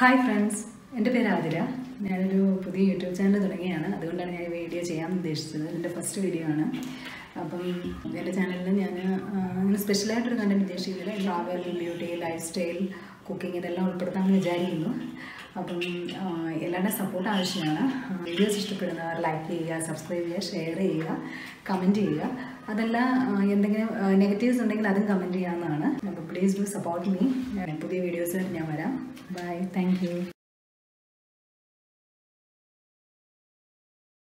hi friends എൻ്റെ പേര് ആതിര ഞാനൊരു പുതിയ യൂട്യൂബ് ചാനൽ തുടങ്ങിയാണ് അതുകൊണ്ടാണ് ഞാൻ ഈ വീഡിയോ ചെയ്യാൻ ഉദ്ദേശിച്ചത് എൻ്റെ ഫസ്റ്റ് വീഡിയോ ആണ് അപ്പം എൻ്റെ ചാനലിൽ ഞാൻ അങ്ങനെ സ്പെഷ്യലായിട്ടൊരു കണ്ടന്റ് ഉദ്ദേശിക്കുന്നില്ല travel beauty lifestyle cooking ഇതെല്ലാം ഉൾപ്പെടുത്താമെന്ന് വിചാരിക്കുന്നു അപ്പം ആ, എല്ലാവരുടെയും സപ്പോർട്ട് ആവശ്യമാണ് വീഡിയോസ് ഇഷ്ടപ്പെടുന്നവർ ലൈക്ക് ചെയ്യുക സബ്സ്ക്രൈബ് ചെയ്യുക ഷെയർ ചെയ്യുക കമൻറ്റ് ചെയ്യുക അതല്ല ആ, എന്തെങ്കിലും നെഗറ്റീവ്സ് ഉണ്ടെങ്കിൽ അതും കമൻറ്റ് ചെയ്യാവുന്നതാണ് അപ്പോൾ പ്ലീസ് ഡു സപ്പോർട്ട് മീ പുതിയ വീഡിയോസ് ഞാൻ വരാം ബൈ താങ്ക് യു